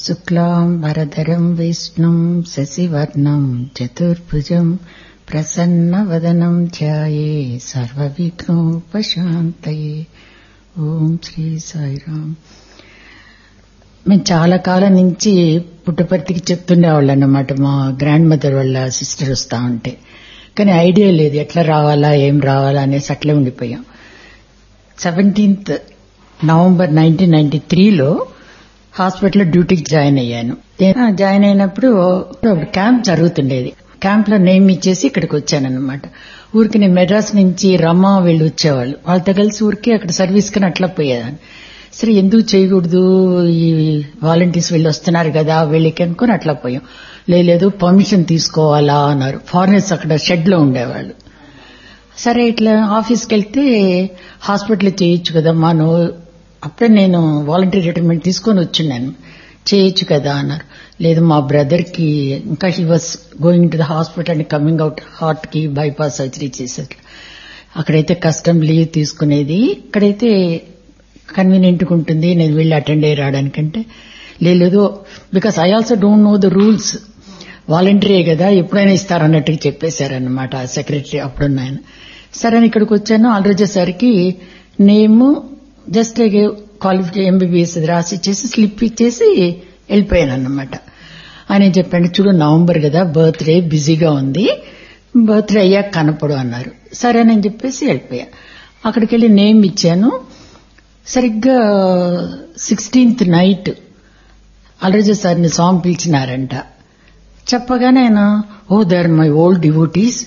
శుక్లాం వరదరం విష్ణుం శశివర్ణం చతుర్భుజం ప్రసన్నవదనం ధ్యాయే సర్వవిఘ్నోపశాంతయే ఓం శ్రీ సాయిరామ్ మేము చాలా కాలం నుంచి పుట్టపర్తికి చెప్తుండేవాళ్ళు అన్నమాట మా గ్రాండ్ మదర్ వాళ్ళ సిస్టర్ వస్తా ఉంటే కానీ ఐడియా లేదు ఎట్లా రావాలా ఏం రావాలా అనేసి అట్లే ఉండిపోయాం సెవెంటీన్త్ నవంబర్ నైన్టీన్ నైన్టీ త్రీలో హాస్పిటల్లో డ్యూటీకి జాయిన్ అయ్యాను జాయిన్ అయినప్పుడు ఒక క్యాంప్ జరుగుతుండేది క్యాంప్ లో నేమ్ ఇచ్చేసి ఇక్కడికి వచ్చానన్నమాట ఊరికి నేను మెడ్రాస్ నుంచి రమా వీళ్ళు వచ్చేవాళ్ళు వాళ్ళతో కలిసి ఊరికి అక్కడ సర్వీస్ కని అట్లా పోయేదాన్ని సరే ఎందుకు చేయకూడదు ఈ వాలంటీర్స్ వీళ్ళు వస్తున్నారు కదా వీళ్ళకి అనుకుని అట్లా పోయాం లేదు పర్మిషన్ తీసుకోవాలా అన్నారు ఫారినర్స్ అక్కడ షెడ్ లో ఉండేవాళ్ళు సరే ఇట్లా ఆఫీస్కి వెళ్తే హాస్పిటల్ చేయొచ్చు కదమ్మా నువ్వు అప్పుడే నేను వాలంటీర్ రిటైర్మెంట్ తీసుకొని వచ్చిన్నాను చేయొచ్చు కదా అన్నారు లేదు మా బ్రదర్ కి ఇంకా he was going to the hospital and coming out heart కి బైపాస్ సర్జరీ చేసేట్లు అక్కడైతే కష్టం లీవ్ తీసుకునేది ఇక్కడైతే కన్వీనియంట్ గా ఉంటుంది నేను వెళ్ళి అటెండ్ అయ్యి రావడానికంటే లేదు because I also don't know the rules voluntary కదా ఎప్పుడైనా ఇస్తారన్నట్టుగా చెప్పేశారనమాట సెక్రటరీ అప్పుడున్న ఆయన సరే అని ఇక్కడికి వచ్చాను ఆల్రెడీ సార్కి నేము జస్ట్ క్వాలిఫికే ఎంబీబీఎస్ రాసి ఇచ్చేసి స్లిప్ ఇచ్చేసి వెళ్ళిపోయాను అనమాట ఆయన చెప్పండి చూడు నవంబర్ కదా బర్త్డే బిజీగా ఉంది బర్త్డే అయ్యాక కనపడు అన్నారు సరేనని చెప్పేసి వెళ్ళిపోయా అక్కడికి వెళ్ళి నేమ్ ఇచ్చాను సరిగ్గా సిక్స్టీన్త్ నైట్ అలరజ సార్ని సాంగ్ పిలిచినారంట చెప్పగానే ఆయన oh they are my old devotees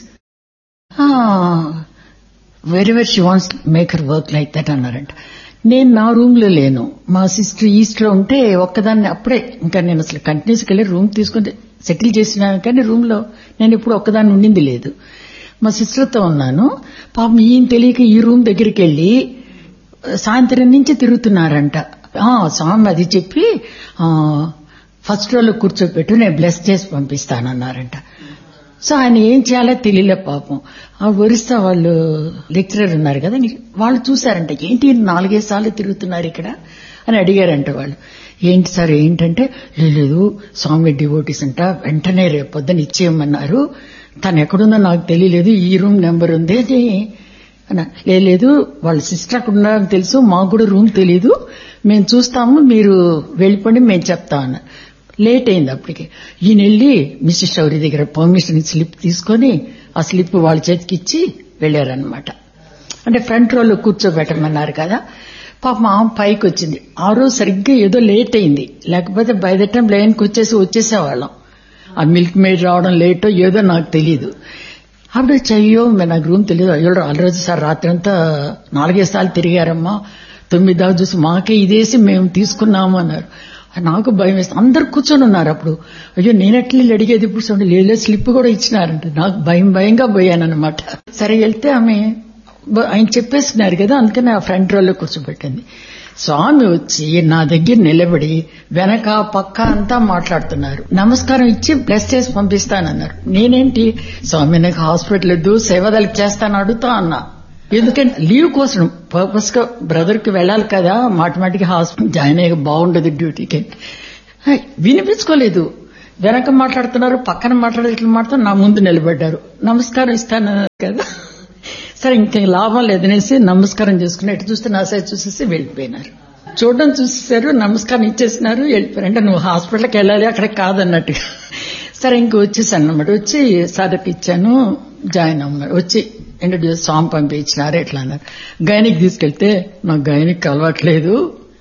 very very she wants make her work like that అన్నారంట నేను నా రూమ్ లో లేను మా సిస్టర్ ఈస్ట్ లో ఉంటే ఒక్కదాన్ని అప్పుడే ఇంకా నేను అసలు కంటిన్యూస్ వెళ్ళి రూమ్ తీసుకుని సెటిల్ చేసినాను కానీ రూమ్ లో నేను ఇప్పుడు ఒక్కదాన్ని ఉండింది లేదు మా సిస్టర్తో ఉన్నాను పాపం ఈయన తెలియక ఈ రూమ్ దగ్గరికి వెళ్ళి సాయంత్రం నుంచి తిరుగుతున్నారంట స్వామి అది చెప్పి ఫస్ట్ రోలో కూర్చోబెట్టు నేను బ్లెస్ చేసి పంపిస్తానన్నారంట సో ఆయన ఏం చేయాలో తెలియలే పాపం ఆ ఒరిస్సా వాళ్ళు లెక్చరర్ ఉన్నారు కదా వాళ్ళు చూశారంట ఏంటి నాలుగైదు సార్లు తిరుగుతున్నారు ఇక్కడ అని అడిగారంట వాళ్ళు ఏంటి సార్ ఏంటంటే లేదు స్వామి డివోటీస్ అంట వెంటనే రేపు పొద్దున ఇచ్చేయమన్నారు తను ఎక్కడుందో నాకు తెలియలేదు ఈ రూమ్ నెంబర్ ఉంది లేదు వాళ్ళ సిస్టర్ అక్కడ ఉన్నారని తెలుసు మాకు కూడా రూమ్ తెలీదు మేము చూస్తాము మీరు వెళ్ళిపోండి మేము చెప్తామన్నారు లేట్ అయింది అప్పటికి ఈయన వెళ్ళి మిస్టర్ శౌరి దగ్గర పర్మిషన్ స్లిప్ తీసుకొని ఆ స్లిప్ వాళ్ళ చేతికి ఇచ్చి వెళ్లారనమాట అంటే ఫ్రంట్ రోలో కూర్చోబెట్టమన్నారు కదా పాప మా పైకి వచ్చింది ఆ రోజు సరిగ్గా ఏదో లేట్ అయింది లేకపోతే బై ద టైం లైన్కి వచ్చేసి వచ్చేసేవాళ్ళం ఆ మిల్క్ మేడ్ రావడం లేటో ఏదో నాకు తెలియదు అప్పుడు చెయ్యో నాకు రూమ్ తెలియదు అయ్యో ఆల్రెడీ సార్ రాత్రి అంతా నాలుగైదు సార్లు తిరిగారమ్మా తొమ్మిది దాకా చూసి మాకే ఇదేసి మేము తీసుకున్నాము అన్నారు నాకు భయం వేస్తుంది అందరు కూర్చొని ఉన్నారు అప్పుడు అయ్యో నేనెట్లా అడిగేది ఇప్పుడు చూడండి లేదు స్లిప్ కూడా ఇచ్చినారంట నాకు భయం భయంగా పోయానమాట సరే వెళ్తే ఆమె ఆయన చెప్పేస్తున్నారు కదా అందుకని ఆ ఫ్రంట్ రోల్లో కూర్చోబెట్టింది స్వామి వచ్చి నా దగ్గర నిలబడి వెనక పక్క అంతా మాట్లాడుతున్నారు నమస్కారం ఇచ్చి బ్లెస్ చేసి పంపిస్తానన్నారు నేనేంటి స్వామి నాకు హాస్పిటల్ వద్దు సేవదలకి చేస్తాను అడుగుతా అన్నా ఎందుకంటే లీవ్ కోసం పర్పస్ గా బ్రదర్ కి వెళ్ళాలి కదా మాటిమాటికి హాస్పిటల్ జాయిన్ అయ్యే బాగుండదు డ్యూటీకి వినిపించుకోలేదు వెనక మాట్లాడుతున్నారు పక్కన మాట్లాడే ఇట్లా మాట్లాడుతూ నా ముందు నిలబడ్డారు నమస్కారం ఇస్తానన్నారు కదా సరే ఇంకా లాభం లేదనేసి నమస్కారం చేసుకుని ఎటు చూస్తే నా సైడ్ చూసేసి వెళ్ళిపోయినారు చూడడం చూసేసారు నమస్కారం ఇచ్చేసినారు వెళ్ళిపోయారు అంటే నువ్వు హాస్పిటల్కి వెళ్ళాలి అక్కడ కాదన్నట్టుగా సరే ఇంక వచ్చేసాను అనమాట వచ్చి సార్కి ఇచ్చాను జాయిన్ అమ్మన్నారు వచ్చి ఇంట్రడ్యూస్ సాంగ్ పంపించినారు ఎట్లా అన్నారు గైనిక్ తీసుకెళ్తే నాకు గైనిక్ అలవాట్లేదు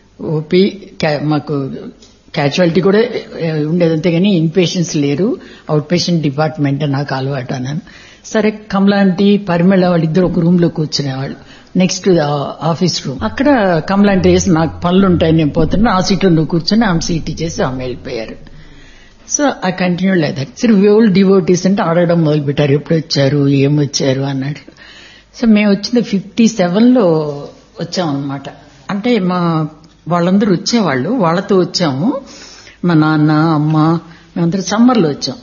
ఓపీ మాకు క్యాజువాలిటీ కూడా ఉండేది అంతేగాని ఇన్ పేషెంట్స్ లేరు అవుట్ పేషెంట్ డిపార్ట్మెంట్ నాకు అలవాటు అన్నాను సరే కమలాంటి పరిమళ వాళ్ళిద్దరు ఒక రూమ్ లో కూర్చునేవాళ్ళు నెక్స్ట్ ఆఫీస్ రూమ్ అక్కడ కమలాంటి వేసి నాకు పనులు ఉంటాయి నేను పోతున్నా ఆ సీట్లో నువ్వు కూర్చొని ఆమె సీట్ ఇచ్చేసి ఆమె వెళ్ళిపోయారు సో ఆ కంటిన్యూ లేదా సరే ఓల్డ్ డివోటీస్ అంటే అడగడం మొదలు పెట్టారు ఎప్పుడు వచ్చారు ఏమొచ్చారు అన్నాడు సో మేము వచ్చింది ఫిఫ్టీ సెవెన్ లో వచ్చాం అనమాట అంటే మా వాళ్ళందరూ వచ్చేవాళ్ళు వాళ్ళతో వచ్చాము మా నాన్న అమ్మ మేమందరూ సమ్మర్ లో వచ్చాం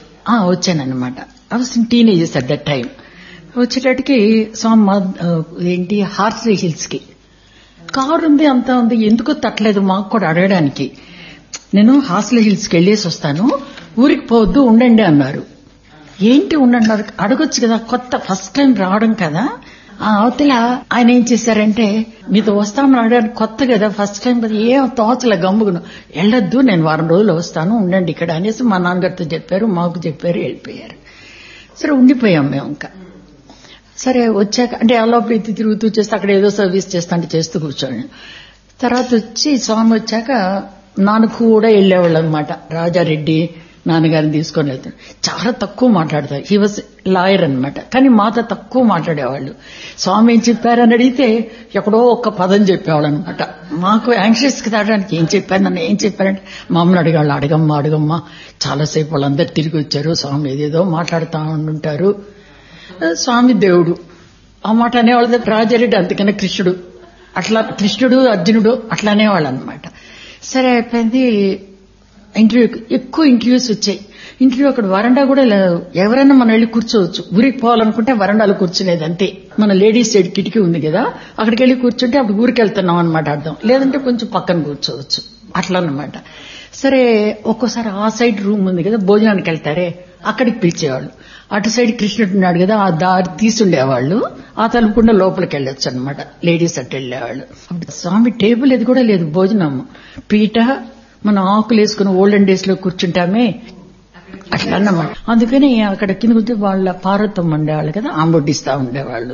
వచ్చానమాట I was teenages at that time వచ్చేటట్టుకి సమ్ ఏంటి హార్స్లీ హిల్స్ కి కారు ఉంది అంతా ఉంది ఎందుకో తట్టలేదు మాకు కూడా అడగడానికి నేను హాస్టల్ హిల్స్కి వెళ్ళేసి వస్తాను ఊరికి పోవద్దు ఉండండి అన్నారు ఏంటి ఉండండి అడగొచ్చు కదా కొత్త ఫస్ట్ టైం రావడం కదా ఆ అవతల ఆయన ఏం చేశారంటే మీతో వస్తామని అడగడానికి కొత్త కదా ఫస్ట్ టైం కదా ఏం తోచలే గమ్ముగును వెళ్ళొద్దు నేను వారం రోజులు వస్తాను ఉండండి ఇక్కడ అనేసి మా నాన్నగారితో చెప్పారు మాకు చెప్పారు వెళ్ళిపోయారు సరే ఉండిపోయాం మేము ఇంకా సరే వచ్చాక అంటే అలా ప్రీతి తిరుగుతూ చేస్తే అక్కడ ఏదో సర్వీస్ చేస్తా అంటే చేస్తూ కూర్చోండి తర్వాత వచ్చి స్వామి వచ్చాక నాన్న కూడా వెళ్ళేవాళ్ళు అనమాట రాజారెడ్డి నాన్నగారిని తీసుకొని వెళ్తాడు చాలా తక్కువ మాట్లాడతారు హీ వాజ్ లాయర్ అనమాట కానీ మాతో తక్కువ మాట్లాడేవాళ్ళు స్వామి ఏం చెప్పారని అడిగితే ఎక్కడో ఒక్క పదం చెప్పేవాళ్ళు అనమాట మాకు యాంగ్షియస్ తాగడానికి ఏం చెప్పారు నన్ను ఏం చెప్పారంటే మా అమ్మని అడిగాళ్ళు అడగమ్మా అడగమ్మా చాలాసేపు వాళ్ళందరూ తిరిగి వచ్చారు స్వామి ఏదేదో మాట్లాడుతూ ఉంటుంటారు స్వామి దేవుడు ఆ మాట అనేవాళ్ళు రాజారెడ్డి అందుకనే కృష్ణుడు అట్లా కృష్ణుడు అర్జునుడు అట్లా అనేవాళ్ళు అనమాట సరే అయిపోయింది ఇంటర్వ్యూ ఎక్కువ ఇంటర్వ్యూస్ వచ్చాయి ఇంటర్వ్యూ అక్కడ వరండా కూడా లేదు ఎవరైనా మనం వెళ్ళి కూర్చోవచ్చు ఊరికి పోవాలనుకుంటే వరండాలో కూర్చునేది అంతే మన లేడీస్ సైడ్ కిటికీ ఉంది కదా అక్కడికి వెళ్ళి కూర్చుంటే అప్పుడు ఊరికి వెళ్తున్నాం అనమాట అర్థం లేదంటే కొంచెం పక్కన కూర్చోవచ్చు అట్లా అనమాట సరే ఒక్కోసారి ఆ సైడ్ రూమ్ ఉంది కదా భోజనానికి వెళ్తారే అక్కడికి పిలిచేవాళ్ళు అటు సైడ్ కృష్ణుడు ఉన్నాడు కదా ఆ దారి తీసుండేవాళ్ళు ఆ తలుపుకుండా లోపలికి వెళ్ళొచ్చు అనమాట లేడీస్ అట్టు వెళ్ళేవాళ్ళు అప్పుడు స్వామి టేబుల్ ఇది కూడా లేదు భోజనం పీట మనం ఆకులు వేసుకుని ఓల్డెన్ డేస్ లో కూర్చుంటామే అట్లా అన్నమాట అందుకని అక్కడ కింద కూర్చొని వాళ్ళ పార్వతం ఉండేవాళ్ళు కదా ఆంబొడ్డిస్తా ఉండేవాళ్ళు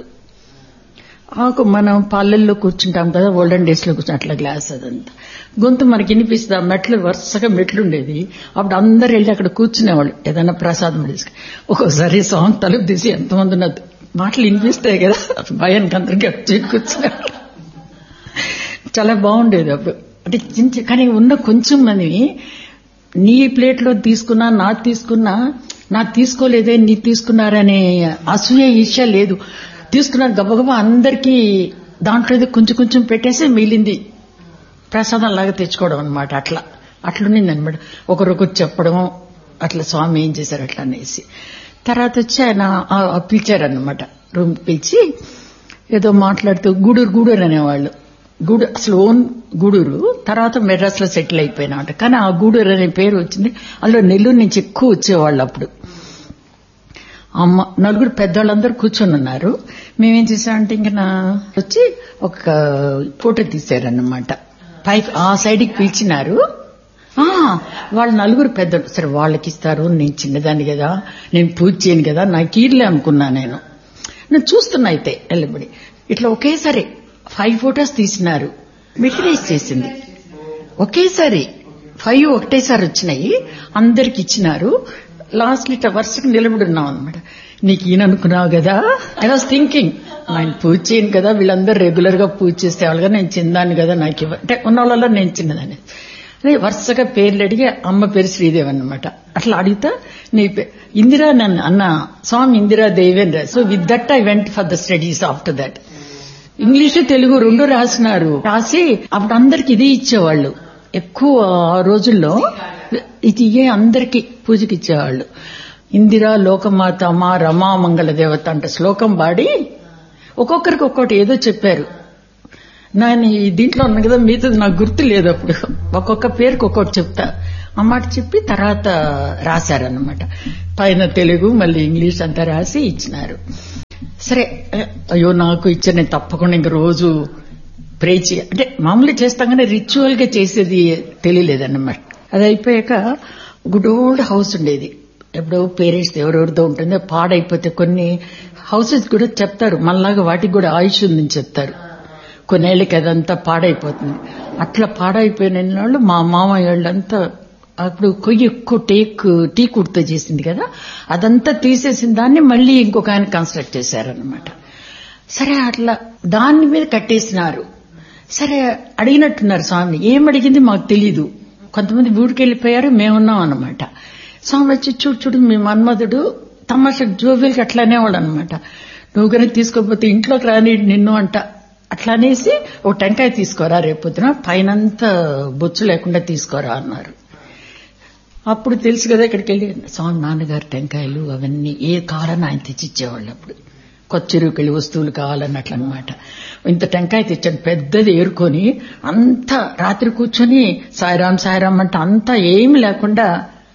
ఆకు మనం పల్లెల్లో కూర్చుంటాం కదా ఓల్డెన్ డేస్ లో కూర్చుని అట్లా గ్లాస్ అదంతా గొంతు మనకి వినిపిస్తుంది ఆ మెట్లు వరుసగా మెట్లు ఉండేది అప్పుడు అందరు వెళ్ళి అక్కడ కూర్చునేవాళ్ళు ఏదైనా ప్రసాదం తీసుకుని ఒక్కోసారి సాంగ్ తలుపు తీసి ఎంతమంది ఉన్నది మాటలు వినిపిస్తాయి కదా భయానికి అందరికీ వచ్చి కూర్చునేవాళ్ళు చాలా బాగుండేది అప్పుడు అంటే చిన్న కానీ ఉన్న కొంచెం మంది నీ ప్లేట్లో తీసుకున్నా నా తీసుకున్నా నా తీసుకోలేదే నీ తీసుకున్నారనే అసూయ ఈర్ష్య లేదు తీసుకున్న గబగబా అందరికీ దాంట్లో కొంచెం కొంచెం పెట్టేసి మిగిలింది ప్రసాదం లాగా తెచ్చుకోవడం అనమాట అట్లా అట్లుండింది అనమాట ఒకరొకరు చెప్పడం అట్లా స్వామి ఏం చేశారు అట్లా అనేసి తర్వాత వచ్చి ఆయన పిలిచారనమాట రూమ్ పిలిచి ఏదో మాట్లాడుతూ గూడూరు గూడూరు అనేవాళ్ళు గూడు అసలు ఓన్ గూడూరు తర్వాత మెడ్రాస్ లో సెటిల్ అయిపోయినాట కానీ ఆ గూడూరు అనే పేరు వచ్చింది అందులో నెల్లూరు నుంచి ఎక్కువ వచ్చేవాళ్ళు అప్పుడు అమ్మ నలుగురు పెద్దవాళ్ళందరూ కూర్చొని ఉన్నారు మేమేం చేసామంటే ఇంక నా వచ్చి ఒక ఫోటో తీశారన్నమాట పై ఆ సైడ్కి పిలిచినారు వాళ్ళు నలుగురు పెద్దలు సరే వాళ్ళకి ఇస్తారు నేను చిన్నదాన్ని కదా నేను పూజ చేయను కదా నాకు ఈర్లే అనుకున్నా నేను నేను చూస్తున్నా అయితే ఎల్లబడి ఇట్లా ఒకేసారి ఫైవ్ ఫొటోస్ తీసినారు మెటీరియల్స్ చేసింది ఒకేసారి ఫైవ్ ఒకటేసారి వచ్చినాయి అందరికి ఇచ్చినారు లాస్ట్ ఇట్లా వరుసకు నిలబడి ఉన్నాం అనమాట నీకు ఈయన అనుకున్నావు కదా ఐ వాజ్ థింకింగ్ ఆయన పూజ చేయను కదా వీళ్ళందరూ రెగ్యులర్ గా పూజ చేసేవాళ్ళుగా నేను చిన్నదాన్ని కదా నాకు ఇవ్వ అంటే ఉన్న వాళ్ళలో నేను చిన్నదాన్ని అదే వరుసగా పేర్లు అడిగి అమ్మ పేరు శ్రీదేవి అన్నమాట అట్లా అడిగితే నీ ఇందిరా నన్ను అన్న Swami Indira Devendra so with that I went for the studies after that English Telugu రెండు రాసినారు రాసి అప్పుడు అందరికి ఇది ఇచ్చేవాళ్ళు ఎక్కువ ఆ రోజుల్లో ఇది అందరికి పూజకి ఇచ్చేవాళ్ళు ఇందిరా లోకమాత మా రమా మంగళ దేవత అంటే శ్లోకం పాడి ఒక్కొక్కరికి ఒక్కొక్కటి ఏదో చెప్పారు నేను ఈ దీంట్లో ఉన్నా కదా మీతో నాకు గుర్తు లేదు అప్పుడు ఒక్కొక్క పేరుకి ఒక్కొక్కటి చెప్తా అన్నమాట చెప్పి తర్వాత రాశారనమాట పైన తెలుగు మళ్ళీ ఇంగ్లీష్ అంతా రాసి ఇచ్చినారు సరే అయ్యో నాకు ఇచ్చా నేను తప్పకుండా ఇంక రోజు ప్రే చేయ అంటే మామూలుగా చేస్తాం కానీ రిచువల్ గా చేసేది తెలియలేదన్నమాట అది అయిపోయాక గుడ్ ఓల్డ్ హౌస్ ఉండేది ఎప్పుడో పేరెంట్స్ ఎవరెవరితో ఉంటుంది పాడైపోతే కొన్ని హౌసెస్ కూడా చెప్తారు మనలాగా వాటికి కూడా ఆయుష్ ఉందని చెప్తారు కొన్నేళ్ళకి అదంతా పాడైపోతుంది అట్లా పాడైపోయిన వాళ్ళు మా మామయ్య వాళ్ళంతా అప్పుడు కొయ్యి ఎక్కువ టేక్ టీ కుర్తో చేసింది కదా అదంతా తీసేసిన దాన్ని మళ్ళీ ఇంకొక ఆయన కన్స్ట్రక్ట్ చేశారనమాట సరే అట్లా దాని మీద కట్టేసినారు సరే అడిగినట్టున్నారు స్వామిని ఏం అడిగింది మాకు తెలీదు కొంతమంది ఊరికి వెళ్ళిపోయారు మేమున్నాం అనమాట స్వామి వచ్చి చూడు చూడు మీ మన్మధుడు తమాషా జోబీలకి అట్లానే వాడు అనమాట నువ్వు కనుక తీసుకోకపోతే ఇంట్లోకి రాని నిన్ను అంట అట్లా అనేసి ఒక టెంకాయ తీసుకోరా రేపొద్దున పైనంతా బొచ్చు లేకుండా తీసుకోరా అన్నారు అప్పుడు తెలుసు కదా ఇక్కడికి వెళ్ళి స్వామి నాన్నగారు టెంకాయలు అవన్నీ ఏ కావాలని ఆయన తెచ్చిచ్చేవాళ్ళు అప్పుడు కొచ్చిరుకెళ్ళి వస్తువులు కావాలన్నట్లు అనమాట ఇంత టెంకాయ తెచ్చాను పెద్దది ఏరుకొని అంతా రాత్రి కూర్చొని సాయిరాం సాయిరాం అంటే అంతా ఏమి లేకుండా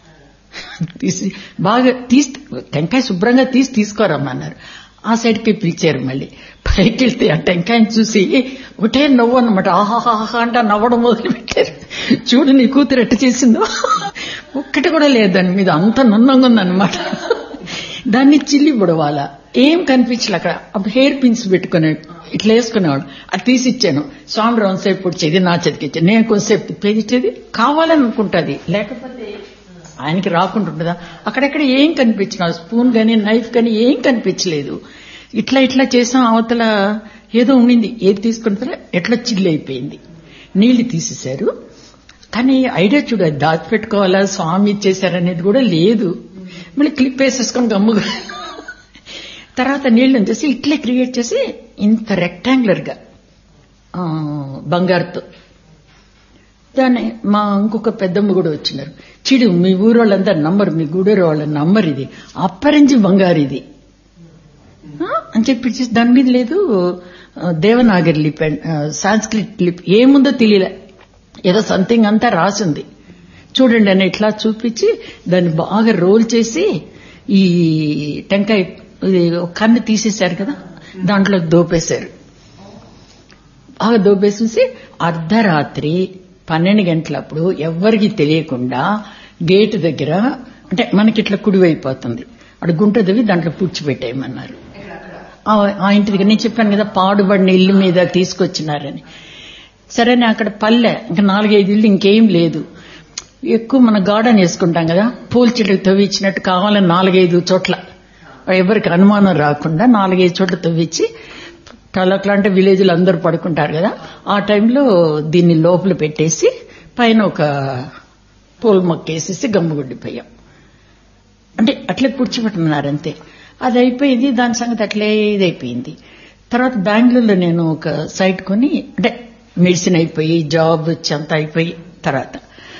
తీసి బాగా తీసి టెంకాయ శుభ్రంగా తీసి తీసుకోరమ్మన్నారు ఆ సైడ్కి పిలిచారు మళ్ళీ పైకి వెళ్తే ఆ టెంకాయని చూసి ఒకటే నవ్వు అనమాట ఆహాహా అంటే నవ్వడం మొదలు పెట్టారు చూడు నీ కూతురు ఎట్ట చేసిందో ఒక్కటి కూడా లేదు దాని మీద అంత నున్నంగా ఉందన్నమాట దాన్ని చిల్లి బుడవాల ఏం కనిపించలే అక్కడ అప్పుడు హెయిర్ పిన్స్ పెట్టుకునే ఇట్లా వేసుకునేవాడు అది తీసి ఇచ్చాను స్వామి రౌండ్సేపు పొడిచేది నా చేతికిచ్చాను నేను కొంతసేపు తిప్పేదిచ్చేది కావాలని అనుకుంటుంది లేకపోతే ఆయనకి రాకుంటుంటుందా అక్కడెక్కడ ఏం కనిపించిన స్పూన్ గాని నైఫ్ గాని ఏం కనిపించలేదు ఇట్లా ఇట్లా చేసాం అవతల ఏదో ఉండింది ఏది తీసుకుంటారో ఎట్లా చిల్లి అయిపోయింది నీళ్లు తీసేశారు కానీ ఐడియా చూడ దాచిపెట్టుకోవాలా స్వామి ఇచ్చేశారనేది కూడా లేదు మళ్ళీ క్లిప్ వేసేసుకొని గమ్ముగా తర్వాత నీళ్ళని చేసి ఇట్లే క్రియేట్ చేసి ఇంత రెక్టాంగులర్ గా ఆ, బంగారుతో దాన్ని మా ఇంకొక పెద్దమ్మ కూడా వచ్చినారు చిడు మీ ఊరు వాళ్ళంతా నంబర్ మీ గూడూరు వాళ్ళ నంబర్ ఇది అప్పరించి బంగారు ఇది ఆ, అని చెప్పి ఇచ్చేసి దాని మీద లేదు ఆ, దేవనాగరి లిపి అండ్, ఆ, సాంస్క్రిట్ లిపి ఏముందో తెలియలే ఏదో సంథింగ్ అంతా రాసింది చూడండి అని ఇట్లా చూపించి దాన్ని బాగా రోల్ చేసి ఈ టెంకాయ ఇది ఒక కన్ను తీసేశారు కదా దాంట్లో దోపేశారు బాగా దోపేసేసి అర్ధరాత్రి పన్నెండు గంటలప్పుడు ఎవ్వరికి తెలియకుండా గేటు దగ్గర అంటే మనకి ఇట్లా కుడివైపోతుంది అక్కడ గుంట దివి దాంట్లో పూడ్చిపెట్టేయమన్నారు ఆ- ఆ ఇంటి దగ్గర నేను చెప్పాను కదా పాడుబడిన ఇల్లు మీద తీసుకొచ్చినారని సరే నేను అక్కడ పల్లె ఇంకా నాలుగైదు ఇల్లు ఇంకేం లేదు ఎక్కువ మన గార్డెన్ వేసుకుంటాం కదా పూల చెట్లు తవ్వించినట్టు కావాలని నాలుగైదు చోట్ల ఎవరికి అనుమానం రాకుండా నాలుగైదు చోట్ల తవ్వించి టలక్లా అంటే విలేజ్లో అందరూ పడుకుంటారు కదా ఆ టైంలో దీన్ని లోపల పెట్టేసి పైన ఒక పూల మొక్క వేసేసి గమ్ముగుండిపోయాం అంటే అట్లే పూడ్చిపెట్టున్నారు అంతే అది అయిపోయింది దాని సంగతి అట్లే ఇదైపోయింది తర్వాత బెంగళూరులో నేను ఒక సైట్ కొని అంటే మెడిసిన్ అయిపోయి జాబ్ వచ్చి అంతా అయిపోయి తర్వాత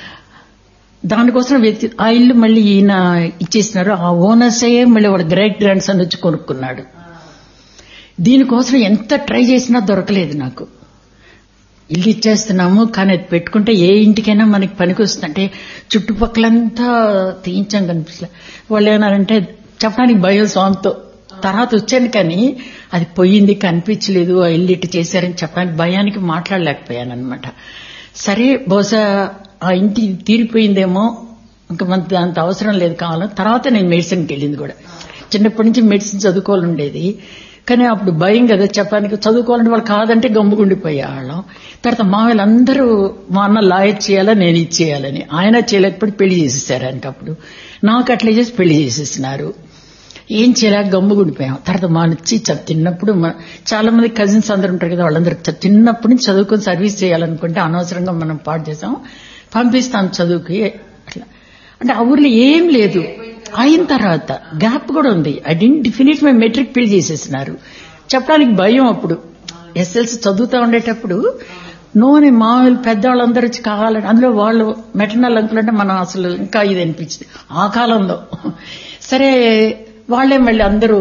దానికోసం వెతి- ఆ ఇల్లు మళ్ళీ ఈయన ఇచ్చేసినారు ఆ ఓనర్సే మళ్ళీ వాడు గ్రేట్ గ్రాండ్ సన్ వచ్చి కొనుక్కున్నాడు దీనికోసం ఎంత ట్రై చేసినా దొరకలేదు నాకు ఇల్లు ఇచ్చేస్తున్నాము కానీ అది పెట్టుకుంటే ఏ ఇంటికైనా మనకి పనికి వస్తుందంటే చుట్టుపక్కలంతా తీయించాం కనిపిస్తలే వాళ్ళు ఏమన్నారంటే చెప్పడానికి భయం స్వామితో తర్వాత వచ్చాను కానీ అది పోయింది కనిపించలేదు ఆ ఇల్లు ఇటు చేశారని చెప్పడానికి భయానికి మాట్లాడలేకపోయాను అనమాట సరే బహుశా ఆ ఇంటి తీరిపోయిందేమో ఇంకా మనకి అంత అవసరం లేదు కావాలని తర్వాత నేను మెడిసిన్కి వెళ్ళింది కూడా చిన్నప్పటి నుంచి మెడిసిన్ చదువుకోవాలి ఉండేది కానీ అప్పుడు భయం కదా చెప్పడానికి చదువుకోవాలంటే వాళ్ళు కాదంటే గమ్ముగుండిపోయేవాళ్ళం తర్వాత మా వాళ్ళందరూ మా అన్న లాయర్ చేయాలా నేను ఇది చేయాలని ఆయన చేయలేకపోతే పెళ్లి చేసేసారు ఆయనకి అప్పుడు నాకు అట్లా చేసి పెళ్లి చేసేసినారు ఏం చేయలేక గమ్ముగుండిపోయాం తర్వాత మా నుంచి చ- చిన్నప్పుడు మ- చాలా మంది కజిన్స్ అందరు ఉంటారు కదా వాళ్ళందరూ చ- చిన్నప్పటి నుంచి చదువుకొని సర్వీస్ చేయాలనుకుంటే అనవసరంగా మనం పాటు చేసాం పంపిస్తాం చదువుకి అట్లా అంటే ఆ ఊర్లో ఏం లేదు అయిన తర్వాత గ్యాప్ కూడా ఉంది I didn't finish my matric పెళ్లి చేసేసినారు చెప్పడానికి భయం అప్పుడు ఎస్ఎల్సి చదువుతా ఉండేటప్పుడు నూనె మామూలు పెద్దవాళ్ళందరూ వచ్చి కావాలని అందులో వాళ్ళు మెటర్నల్ అంకులు అంటే మనం అసలు ఇంకా ఇది అనిపించింది ఆ కాలంలో సరే వాళ్ళే మళ్ళీ అందరూ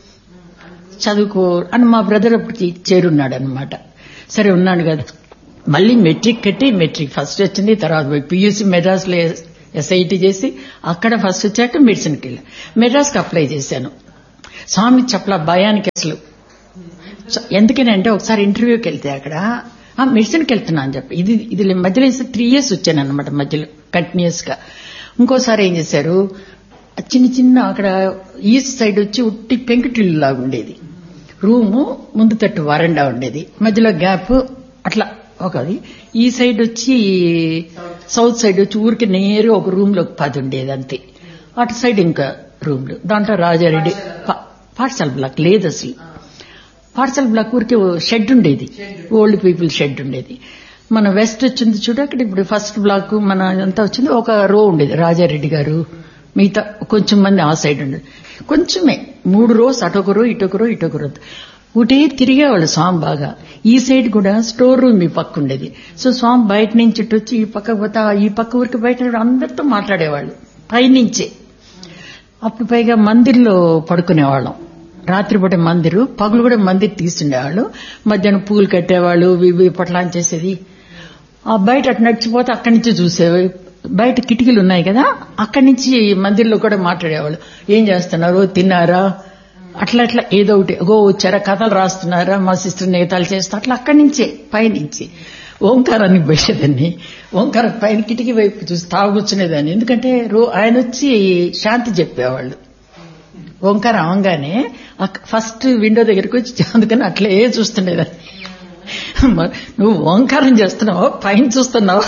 చదువుకో అని మా బ్రదర్ అప్పటికి చేరున్నాడు అనమాట సరే ఉన్నాడు కదా మళ్ళీ మెట్రిక్ కట్టి మెట్రిక్ ఫస్ట్ వచ్చింది తర్వాత పోయి పియూసీ మెడ్రాస్లో ఎస్ఐటి చేసి అక్కడ ఫస్ట్ వచ్చాక మెడిసిన్కి వెళ్ళా మెడ్రాస్కి అప్లై చేశాను స్వామి చెప్పల భయానికి అసలు సో- ఎందుకనంటే ఒకసారి ఇంటర్వ్యూకి వెళ్తే అక్కడ ఆ మెడిసిన్కి వెళ్తున్నా అని చెప్పి ఇది ఇది మధ్యలో త్రీ ఇయర్స్ వచ్చాను అనమాట మధ్యలో కంటిన్యూస్ గా ఇంకోసారి ఏం చేశారు ఆ చిన్న చిన్న అక్కడ ఈస్ట్ సైడ్ వచ్చి ఉట్టి పెంకుటిల్లు లాగా ఉండేది రూము ముందు తట్టు వరండా ఉండేది మధ్యలో గ్యాప్ అట్లా ఒకది ఈ సైడ్ వచ్చి సౌత్ సైడ్ వచ్చి ఊరికి నేరు ఒక రూమ్ లో పది ఉండేది అంతే అటు సైడ్ ఇంకా రూమ్లు దాంట్లో రాజారెడ్డి పా- పాఠశాల బ్లాక్ లేదు అసలు పాఠశాల బ్లాక్ ఊరికి షెడ్ ఉండేది ఓల్డ్ పీపుల్ షెడ్ ఉండేది మన వెస్ట్ వచ్చింది చూడు అక్కడ ఇప్పుడు ఫస్ట్ బ్లాక్ మన అంతా వచ్చింది ఒక రో ఉండేది రాజారెడ్డి గారు మిగతా కొంచెం మంది ఆ సైడ్ ఉండేది కొంచెమే మూడు రోస్ అటొక రో ఇటొక రో ఇటొక రో ఒకటే తిరిగేవాళ్ళు స్వామి బాగా ఈ సైడ్ కూడా స్టోర్ రూమ్ ఈ పక్క ఉండేది సో స్వామి బయట నుంచి ఇటు వచ్చి ఈ పక్క పోతా ఈ పక్క ఊరికి బయట అందరితో మాట్లాడేవాళ్ళు పైనుంచే అప్పుడు పైగా మందిర్లో పడుకునేవాళ్ళం రాత్రిపూట మందిరు పగులు కూడా మందిర్ తీస్తుండేవాళ్ళు మధ్యాహ్నం పూలు కట్టేవాళ్ళు ఇవి పొట్లాన్ చేసేది ఆ బయట అటు నడిచిపోతే అక్కడి నుంచి చూసేవి బయట కిటికీలు ఉన్నాయి కదా అక్కడి నుంచి మందిర్లో కూడా మాట్లాడేవాళ్ళు ఏం చేస్తున్నారు తిన్నారా అట్లా అట్లా ఏదో ఒకటి ఓ వచ్చారా కథలు రాస్తున్నారా మా సిస్టర్ నేతాలు చేస్తా అట్లా అక్కడి నుంచే పైనుంచి ఓంకారానికి పోయేదాన్ని ఓంకారం పైన కిటికీ వైపు చూసి తాగు కూర్చునేదాన్ని ఎందుకంటే రో ఆయన వచ్చి శాంతి చెప్పేవాళ్ళు ఓంకారం అవంగానే ఫస్ట్ విండో దగ్గరికి వచ్చి అందుకని అట్లే చూస్తుండేదాన్ని మరి నువ్వు ఓంకారం చేస్తున్నావు పైన చూస్తున్నావు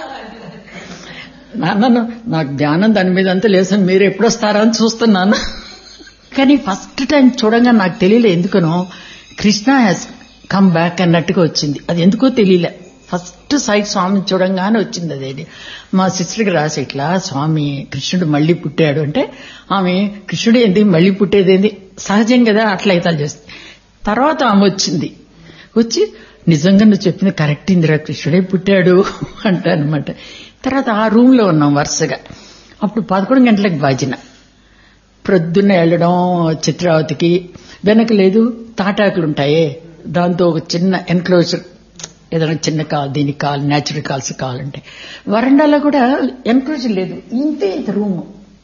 నాన్న నాకు ధ్యానం దాని మీద అంతా లేదు మీరు ఎప్పుడు వస్తారా అని చూస్తున్నాను కానీ ఫస్ట్ టైం చూడంగా నాకు తెలియలే ఎందుకనో కృష్ణ హ్యాస్ కమ్ బ్యాక్ అన్నట్టుగా వచ్చింది అది ఎందుకో తెలియలే ఫస్ట్ సైడ్ స్వామి చూడంగానే వచ్చింది అదేంటి మా సిస్టర్కి రాసి ఇట్లా స్వామి కృష్ణుడు మళ్ళీ పుట్టాడు అంటే ఆమె కృష్ణుడు ఏంది మళ్ళీ పుట్టేదేంది సహజం కదా అట్లా అయితే చేస్తుంది తర్వాత ఆమె వచ్చింది వచ్చి నిజంగా నువ్వు చెప్పింది కరెక్ట్ ఇందిరా కృష్ణుడే పుట్టాడు అంటానమాట తర్వాత ఆ రూమ్ లో ఉన్నాం వరుసగా అప్పుడు పదకొండు గంటలకు బాజిన ప్రొద్దున్న వెళ్ళడం చిత్రావతికి వెనక లేదు తాటాకులు ఉంటాయే దాంతో ఒక చిన్న ఎన్క్లోజర్ ఏదైనా చిన్న కాల్ దీనికి కాల్ న్యాచురల్ కాల్స్ కావాలంటే వరండాలో కూడా ఎన్క్లోజర్ లేదు ఇంతే ఇంత రూము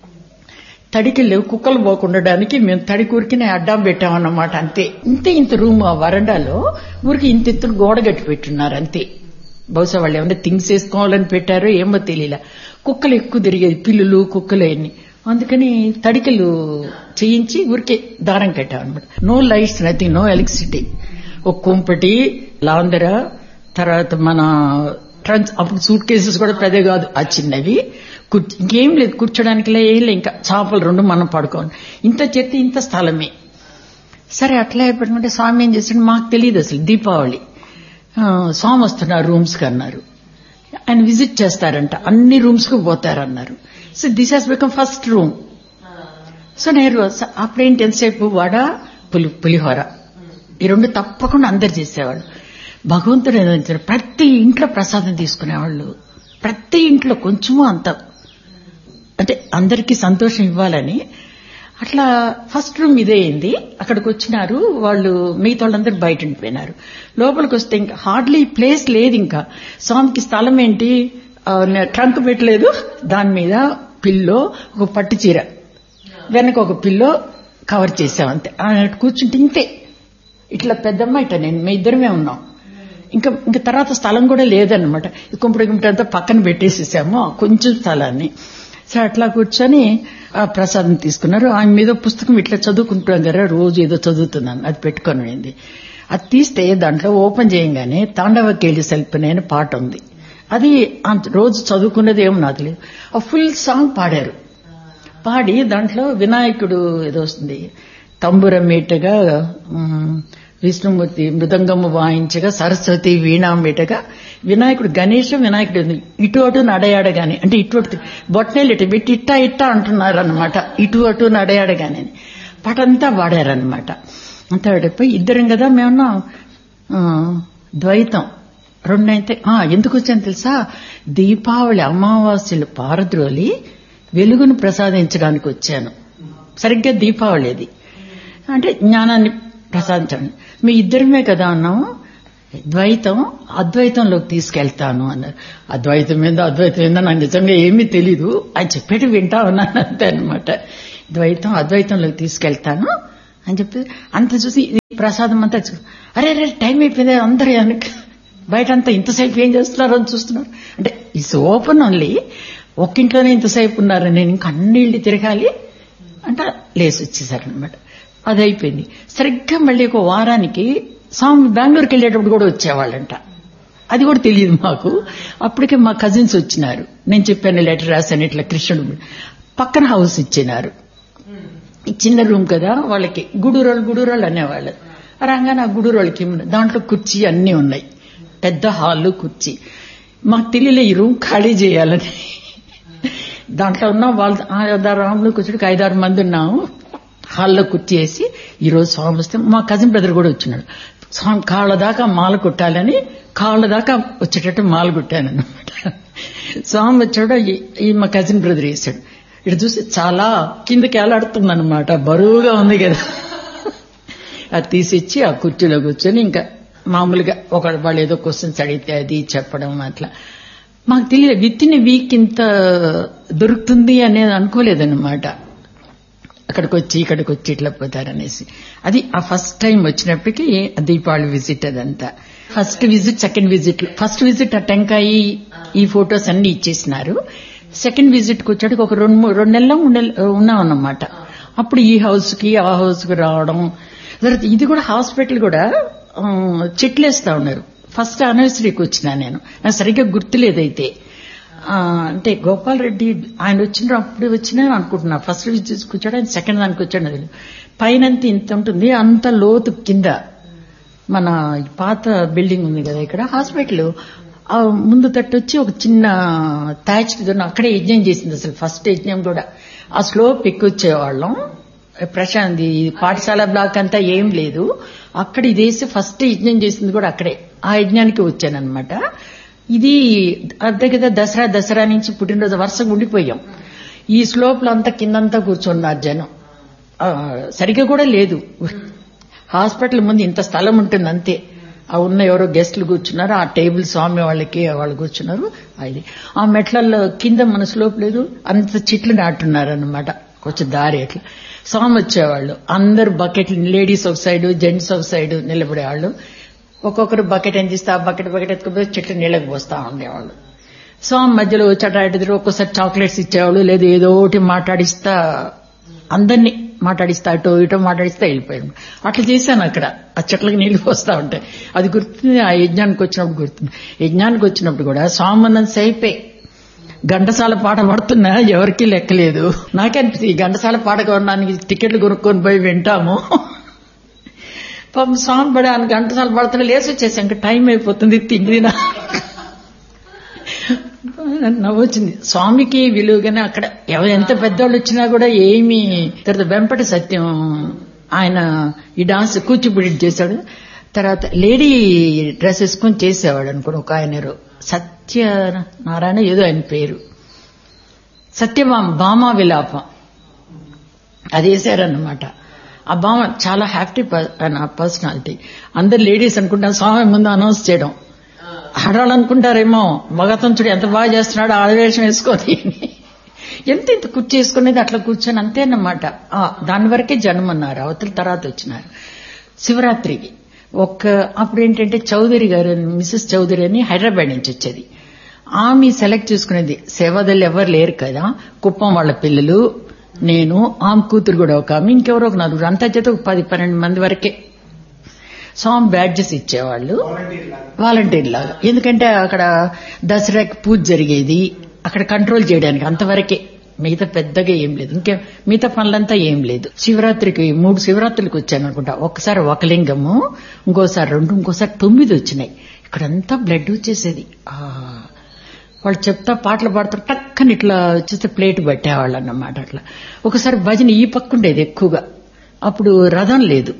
తడికి లేవు కుక్కలు పోకుండడానికి మేము తడి కూరికినే అడ్డం పెట్టామన్నమాట అంతే ఇంతే ఇంత రూమ్ ఆ వరండాలో ఊరికి ఇంత ఎత్తున గోడ కట్టి పెట్టున్నారు అంతే బహుశా వాళ్ళు ఏమన్నా థింగ్స్ వేసుకోవాలని పెట్టారో ఏమో తెలియలే కుక్కలు ఎక్కువ తిరిగేది పిల్లులు కుక్కలు అన్ని అందుకని తడికలు చేయించి ఊరికే దారం కట్టామన్నమాట no lights nothing no electricity ఒక కుంపటి లాందర తర్వాత మన ట్రంక్స్ అప్పుడు సూట్ కేసెస్ కూడా పెద్ద కాదు ఆ చిన్నవి ఇంకేం లేదు కూర్చోడానికి ఏం లేదు ఇంకా చేపలు రెండు మనం పడుకోండి ఇంత చెత్త ఇంత స్థలమే సరే అట్లా అయిపోతుంటే స్వామి ఏం చేస్తాడు మాకు తెలియదు అసలు దీపావళి స్వామి వస్తున్నారు రూమ్స్ కి అన్నారు ఆయన విజిట్ చేస్తారంట అన్ని రూమ్స్ కు పోతారన్నారు so this has become first room so నేను అప్పుడేంటి ఎంతసేపు వడ పులి పులిహోర ఈ రెండు తప్పకుండా అందరు చేసేవాళ్ళు భగవంతుడు ఏదంటారు ప్రతి ఇంట్లో ప్రసాదం తీసుకునేవాళ్ళు ప్రతి ఇంట్లో కొంచెము అంత అంటే అందరికీ సంతోషం ఇవ్వాలని అట్లా ఫస్ట్ రూమ్ ఇదే అయింది అక్కడికి వచ్చినారు వాళ్ళు మిగతా వాళ్ళందరూ బయట ఉండిపోయినారు లోపలికి వస్తే ఇంకా హార్డ్లీ ప్లేస్ లేదు ఇంకా స్వామికి స్థలం ఏంటి ట్రంక్ పెట్టలేదు దాని మీద పిల్లో ఒక పట్టు చీర వెనక ఒక పిల్లో కవర్ చేసామంతే కూర్చుంటే ఇంతే ఇట్లా పెద్దమ్మ ఇట్లా నేను మీ ఇద్దరమే ఉన్నాం ఇంకా ఇంకా తర్వాత స్థలం కూడా లేదన్నమాట కుంపడి గుంపటి అంతా పక్కన పెట్టేసేసాము కొంచెం స్థలాన్ని సో అట్లా కూర్చొని ఆ ప్రసాదం తీసుకున్నారు ఆయన మీద పుస్తకం ఇట్లా చదువుకుంటాం కదా రోజు ఏదో చదువుతున్నాను అది పెట్టుకొని పోయింది అది తీస్తే దాంట్లో ఓపెన్ చేయంగానే తాండవ కేళి సెల్పనే అని పాట ఉంది అది రోజు చదువుకున్నది ఏమో నాకు లేదు ఆ ఫుల్ సాంగ్ పాడారు పాడి దాంట్లో వినాయకుడు ఏదో వస్తుంది తంబుర మీటగా విష్ణుమూర్తి మృదంగము వాయించగా సరస్వతి వీణా మీటగా వినాయకుడు గణేష్ వినాయకుడు ఇటు అటు నడయాడగాని అంటే ఇటు అటు బొట్టనేలు ఇటు పెట్టి ఇట్టా ఇట్టా అంటున్నారు అనమాట ఇటు అటు నడయాడగాని పాటంతా వాడారనమాట అంతా వాడిపోయి ఇద్దరం కదా మేమన్నా ద్వైతం రెండైతే ఎందుకు వచ్చాను తెలుసా దీపావళి అమావాస్యలు పారద్రోలి వెలుగును ప్రసాదించడానికి వచ్చాను సరిగ్గా దీపావళి అది అంటే జ్ఞానాన్ని ప్రసాదించండి మీ ఇద్దరమే కదా అన్నాము ద్వైతం అద్వైతంలోకి తీసుకెళ్తాను అన్నారు అద్వైతం ఏందో అద్వైతం ఏందో నాకు నిజంగా ఏమీ తెలీదు ఆయన చెప్పేటి వింటా ఉన్నాను అంతే అనమాట ద్వైతం అద్వైతంలోకి తీసుకెళ్తాను అని చెప్పి అంత చూసి ప్రసాదం అంతా అరే అరే టైం అయిపోయింది అందరూ వెనక బయట అంతా ఇంతసేపు ఏం చేస్తున్నారు అని చూస్తున్నారు అంటే ఇట్స్ ఓపెన్ ఓన్లీ ఒక్కింట్లోనే ఇంతసేపు ఉన్నారు నేను ఇంకా అన్నిళ్ళు తిరగాలి అంటే లేసి వచ్చేసారనమాట అది అయిపోయింది సరిగ్గా మళ్ళీ ఒక వారానికి స్వామి బెంగళూరుకి వెళ్ళేటప్పుడు కూడా వచ్చేవాళ్ళంట అది కూడా తెలియదు మాకు అప్పటికే మా కజిన్స్ వచ్చినారు నేను చెప్పాను లెటర్ రాశాను ఇట్లా కృష్ణుడు పక్కన హౌస్ ఇచ్చినారు చిన్న రూమ్ కదా వాళ్ళకి గుడూరోళ్ళు గుడూరోళ్ళు అనేవాళ్ళు రాగానే ఆ గుడూరోళ్ళకి దాంట్లో కుర్చీ అన్నీ ఉన్నాయి పెద్ద హాల్ కుర్చీ మాకు తెలియలే ఈ రూమ్ ఖాళీ చేయాలని దాంట్లో ఉన్నాం వాళ్ళ రాములు కూర్చుడికి ఐదారు మంది ఉన్నాము హాల్లో కుర్చీ వేసి ఈరోజు స్వామి వస్తే మా కజిన్ బ్రదర్ కూడా వచ్చినాడు స్వామి కాళ్ళ దాకా మాల కుట్టాలని కాళ్ళ దాకా వచ్చేటట్టు మాల కుట్టాను అనమాట స్వామి వచ్చాడు ఈ మా కజిన్ బ్రదర్ వేసాడు ఇటు చూసి చాలా కిందకి ఏలాడుతుంది అనమాట బరువుగా ఉంది కదా అది తీసిచ్చి ఆ కుర్చీలో కూర్చొని ఇంకా మామూలుగా ఒక వాళ్ళు ఏదో క్వశ్చన్స్ అడిగితే అది చెప్పడం అట్లా మాకు తెలియదు విత్ ఇన్ వీక్ ఇంత దొరుకుతుంది అనేది అనుకోలేదన్నమాట అక్కడికి వచ్చి ఇక్కడికి వచ్చి ఇట్లా పోతారనేసి అది ఆ ఫస్ట్ టైం వచ్చినప్పటికీ దీపావళి విజిట్ అదంతా first visit second visit first visit ఆ టెంకాయి ఈ ఫొటోస్ అన్ని ఇచ్చేసినారు సెకండ్ విజిట్ కి వచ్చాడు ఒక రెండు మూడు రెండు నెలలు మూడు నెలలు ఉన్నాం అన్నమాట అప్పుడు ఈ హౌస్ కి ఆ హౌస్ కి రావడం తర్వాత ఇది కూడా హాస్పిటల్ కూడా ఆ, చెట్లు వేస్తా ఉన్నారు ఫస్ట్ యానివర్సరీకి వచ్చినా నేను నాకు సరిగ్గా గుర్తులేదైతే ఆ, అంటే గోపాల్ రెడ్డి ఆయన వచ్చిన అప్పుడు వచ్చినా అనుకుంటున్నా ఫస్ట్ విజిట్ కూర్చోడు ఆయన సెకండ్ దానికి వచ్చాడు అది పైనంత ఇంత ఉంటుంది అంత లోతు కింద మన ఈ పాత బిల్డింగ్ ఉంది కదా ఇక్కడ హాస్పిటల్ ఆ ముందు తట్టు వచ్చి ఒక చిన్న తాచ్ అక్కడే యజ్ఞం చేసింది అసలు ఫస్ట్ యజ్ఞం కూడా ఆ స్లోప్ ఎక్కొచ్చేవాళ్ళం ప్రశాంత్ ఈ పాఠశాల బ్లాక్ అంతా ఏం లేదు అక్కడ ఇదేసి ఫస్ట్ యజ్ఞం చేసింది కూడా అక్కడే ఆ యజ్ఞానికి వచ్చానన్నమాట ఇది అదే కదా దసరా దసరా నుంచి పుట్టినరోజు వరుసగా ఉండిపోయాం ఈ స్లోప్ లో అంతా కిందంతా కూర్చున్నారు జనం ఆ, సరిగ్గా కూడా లేదు హాస్పిటల్ ముందు ఇంత స్థలం ఉంటుంది అంతే ఆ ఉన్న ఎవరో గెస్టులు కూర్చున్నారు ఆ టేబుల్ స్వామి వాళ్ళకి వాళ్ళు కూర్చున్నారు అది ఆ మెట్లల్లో కింద మన స్లోప్ లేదు అంత చెట్లు నాటున్నారు అనమాట కొంచెం దారి అట్లా స్వామి వచ్చేవాళ్ళు అందరు బకెట్లు లేడీస్ ఒక సైడ్ జెంట్స్ ఒక సైడ్ నిలబడేవాళ్ళు ఒక్కొక్కరు బకెట్ ఎంత ఇస్తే ఆ బకెట్ బకెట్ ఎత్తుకుపోయి చెట్లు నీళ్ళకి పోస్తా ఉండేవాళ్ళు స్వామి మధ్యలో వచ్చాట ఎదురు ఒక్కోసారి చాక్లెట్స్ ఇచ్చేవాళ్ళు లేదు ఏదో ఒకటి మాట్లాడిస్తా అందరినీ మాట్లాడిస్తా అటో ఇటో మాట్లాడిస్తా వెళ్ళిపోయాడు అట్లా చేశాను అక్కడ ఆ చెట్లకి నీళ్లు పోస్తా ఉంటాయి అది గుర్తుంది ఆ యజ్ఞానికి వచ్చినప్పుడు గుర్తుంది యజ్ఞానికి వచ్చినప్పుడు కూడా స్వామి సేపే ఘంటసాల పాట పడుతున్నా ఎవరికీ లెక్కలేదు నాకే అనిపిస్తుంది ఈ ఘంటసాల పాట కొనడానికి టికెట్లు కొనుక్కొని పోయి వింటాము పాపం స్వామి పడే ఆయన ఘంటసాల పడుతున్నా లేసి వచ్చేసి ఇంకా టైం అయిపోతుంది తిండి తినా నవ్వొచ్చింది స్వామికి విలువగానే అక్కడ ఎవరు ఎంత పెద్దవాళ్ళు వచ్చినా కూడా ఏమి తర్వాత వెంపటి సత్యం ఆయన ఈ డాన్స్ కూచిపూడి చేశాడు తర్వాత లేడీ డ్రెస్ వేసుకొని చేసేవాడు అనుకోండి ఒక ఆయన సత్య నారాయణ ఏదో ఆయన పేరు సత్యభామ భామా విలాపం అది వేశారన్నమాట ఆ భామ చాలా హ్యాపీ పర్సనాలిటీ అందరు లేడీస్ అనుకుంటా స్వామి ముందు అనౌన్స్ చేయడం ఆడవాళ్ళు అనుకుంటారేమో మగతంతుడు ఎంత బాగా చేస్తున్నాడు ఆడవేషం వేసుకొని ఎంత ఇంత కుర్చీ వేసుకునేది అట్లా కూర్చొని అంతేనమాట ఆ, దాని వరకే జన్మన్నారు అవతల తర్వాత వచ్చినారు శివరాత్రికి ఒక్క అప్పుడు ఏంటంటే చౌదరి గారు మిస్సెస్ చౌదరి అని హైదరాబాద్ నుంచి వచ్చేది ఆమె సెలెక్ట్ చేసుకునేది సేవాదళ్ళు ఎవరు లేరు కదా కుప్పం వాళ్ళ పిల్లలు నేను ఆమె కూతురు కూడా ఒక ఆమె ఇంకెవరో ఒక నలుగురు అంతా చేత ఒక పది పన్నెండు మంది వరకే స్వామి బ్యాడ్జెస్ ఇచ్చేవాళ్ళు వాలంటీర్ లాగా ఎందుకంటే అక్కడ దసరాకి పూజ జరిగేది అక్కడ కంట్రోల్ చేయడానికి అంతవరకే మిగతా పెద్దగా ఏం లేదు ఇంకే మిగతా పనులంతా ఏం లేదు శివరాత్రికి మూడు శివరాత్రులకు వచ్చాను అనుకుంటా ఒకసారి ఒక లింగము ఇంకోసారి రెండు ఇంకోసారి తొమ్మిది వచ్చినాయి ఇక్కడంతా బ్లడ్ వచ్చేసేది ఆ వాళ్ళు చెప్తా పాటలు పాడుతారు టక్కని ఇట్లా చూస్తే ప్లేట్ పెట్టేవాళ్ళు అన్నమాట అట్లా ఒకసారి భజన ఈ పక్క ఉండేది ఎక్కువగా అప్పుడు రథం లేదు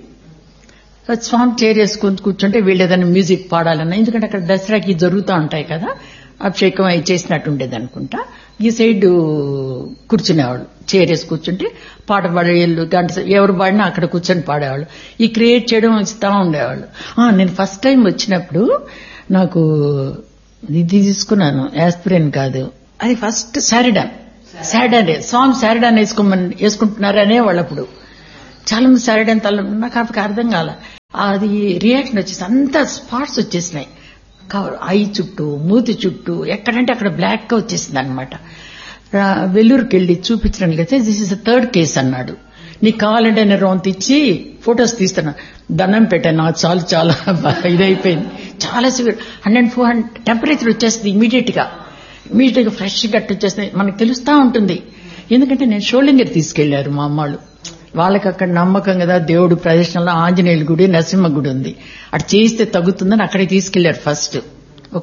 స్వామి చైర్ వేసుకొని కూర్చుంటే వీళ్ళు ఏదైనా మ్యూజిక్ పాడాలన్నా ఎందుకంటే అక్కడ దసరాకి జరుగుతూ ఉంటాయి కదా అభిషేకం అవి చేసినట్టు ఉండేది అనుకుంటా ఈ సైడ్ కూర్చునేవాళ్ళు చైర్ వేసి కూర్చుంటే పాట పాడేళ్ళు గంట సేపు ఎవరు పాడినా అక్కడ కూర్చొని పాడేవాళ్ళు ఈ క్రియేట్ చేయడం ఇస్తా ఉండేవాళ్ళు ఆ, నేను ఫస్ట్ టైం వచ్చినప్పుడు నాకు ఇది తీసుకున్నాను యాస్పిరిన్ కాదు అది ఫస్ట్ శారిడాన్ శారిడాన్ స్వామి శారిడాన్ వేసుకోమని వేసుకుంటున్నారు అనేవాళ్ళు అప్పుడు చాలా మంది శారిడాన్ తల నాకు అప్పటికి అర్థం కాల అది రియాక్షన్ వచ్చేసి అంత స్పాట్స్ వచ్చేసినాయి కవర్ ఐ చుట్టూ మూతి చుట్టూ ఎక్కడంటే అక్కడ బ్లాక్ గా వచ్చేసింది అనమాట వెల్లూరుకి వెళ్ళి చూపించడం అయితే దిస్ ఇస్ థర్డ్ కేసు అన్నాడు నీకు కావాలంటే నేను రౌండ్ ఇచ్చి ఫొటోస్ తీస్తున్నా దండం పెట్టాను నాకు చాలు చాలా బాగా ఇదైపోయింది చాలా severe hundred four hundred temperature వచ్చేస్తుంది ఇమీడియట్ గా ఇమీడియట్ గా ఫ్రెష్ గట్టి వచ్చేస్తుంది మనకు తెలుస్తా ఉంటుంది ఎందుకంటే నేను షోలింగర్ తీసుకెళ్లారు మా అమ్మాళ్ళు వాళ్ళకి అక్కడ నమ్మకం కదా దేవుడు ప్రదర్శనలో ఆంజనేయుల గుడి నరసింహ గుడి ఉంది అటు చేయిస్తే తగ్గుతుందని అక్కడికి తీసుకెళ్లారు ఫస్ట్ ఒక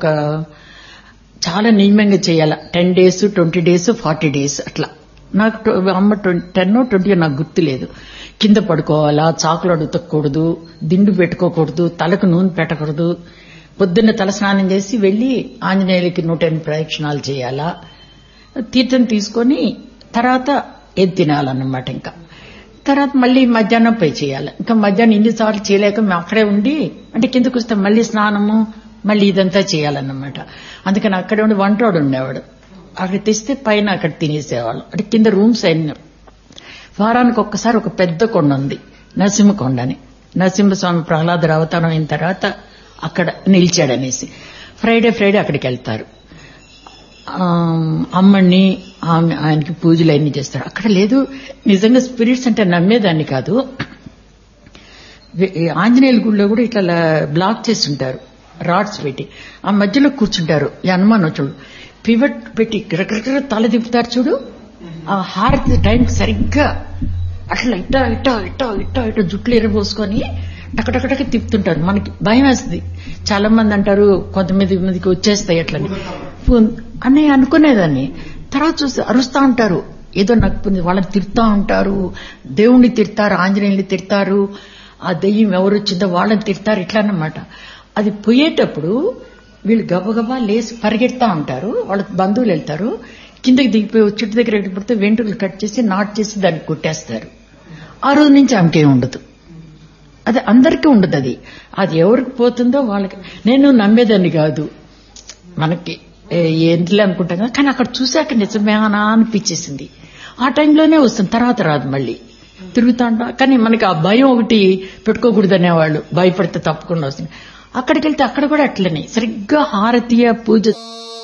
చాలా నియమంగా చేయాల ten days twenty days forty days అట్లా నాకు ట- అమ్మ టెన్ ట్వంటీ నాకు గుర్తులేదు కింద పడుకోవాలా చాకులు ఉతకూడదు దిండు పెట్టుకోకూడదు తలకు నూనె పెట్టకూడదు పొద్దున్న తల స్నానం చేసి వెళ్లి ఆంజనేయులకి నూట ఎనిమిది ప్రదక్షిణాలు చేయాలా తీర్థం తీసుకొని తర్వాత ఏది తినాలన్నమాట ఇంకా తర్వాత మళ్ళీ మధ్యాహ్నం పై చేయాలి ఇంకా మధ్యాహ్నం ఇన్నిసార్లు చేయలేక మేము అక్కడే ఉండి అంటే కిందకు వస్తే మళ్ళీ స్నానము మళ్ళీ ఇదంతా చేయాలన్నమాట అందుకని అక్కడే ఉండి వంటోడు ఉండేవాడు అక్కడ తెస్తే పైన అక్కడ తినేసేవాళ్ళు అంటే కింద రూమ్స్ అయిన వారానికి ఒక్కసారి ఒక పెద్ద కొండ ఉంది నరసింహకొండ అని నరసింహస్వామి ప్రహ్లాద అవతారం అయిన తర్వాత అక్కడ నిలిచాడనేసి ఫ్రైడే ఫ్రైడే అక్కడికి వెళ్తారు ఆ, అమ్మని ఆమె ఆయనకి పూజలు అన్ని చేస్తారు అక్కడ లేదు నిజంగా స్పిరిట్స్ అంటే నమ్మేదాన్ని కాదు వే- ఈ ఆంజనేయుల గుడిలో కూడా ఇట్లా లా- బ్లాక్ చేసి ఉంటారు రాడ్స్ పెట్టి ఆ మధ్యలో కూర్చుంటారు ఈ హనుమాన్ చూడు పివట్ పెట్టి గిరగిర తల తిప్పుతారు చూడు ఆ హారతి టైంకి సరిగ్గా అట్లా ఇట్టా ఇట్టా ఇట్టా ఇట్టా ఇట్టా జుట్లు ఎరబోసుకొని టకటకటక తిప్పుతుంటారు మనకి భయం వేస్తుంది చాలా మంది అంటారు కొంతమంది మందికి వచ్చేస్తాయి అట్లని పు- అని అనుకునేదాన్ని తర్వాత చూసి అరుస్తా ఉంటారు ఏదో నాకు పుణ్యం- వాళ్ళని తిడతా ఉంటారు దేవుణ్ణి తిడతారు ఆంజనేయుల్ని తిడతారు ఆ దెయ్యం ఎవరు వచ్చిందో వాళ్ళని తిడతారు ఇట్లా అన్నమాట అది పోయేటప్పుడు వీళ్ళు గబగబా లేచి పరిగెడతా ఉంటారు వాళ్ళ బంధువులు వెళ్తారు కిందకి దిగిపోయి చెట్టు దగ్గర పడితే వెంట్రుకలు కట్ చేసి నాట్ చేసి దాన్ని కొట్టేస్తారు ఆ రోజు నుంచి ఆమెకేం ఉండదు అది అందరికీ ఉండదు అది అది ఎవరికి పోతుందో వాళ్ళకి నేను నమ్మేదాన్ని కాదు మనకి ఏ, ఏంటిలే అనుకుంటాం కదా కానీ అక్కడ చూశాక నిజమేనా అనిపించేసింది ఆ టైంలోనే వస్తుంది తర్వాత రాదు మళ్ళీ తిరుగుతా ఉంటా కానీ మనకి ఆ భయం ఒకటి పెట్టుకోకూడదనేవాళ్ళు భయపడితే తప్పకుండా వస్తుంది అక్కడికి వెళ్తే అక్కడ కూడా అట్లనే సరిగ్గా హారతీయ పూజ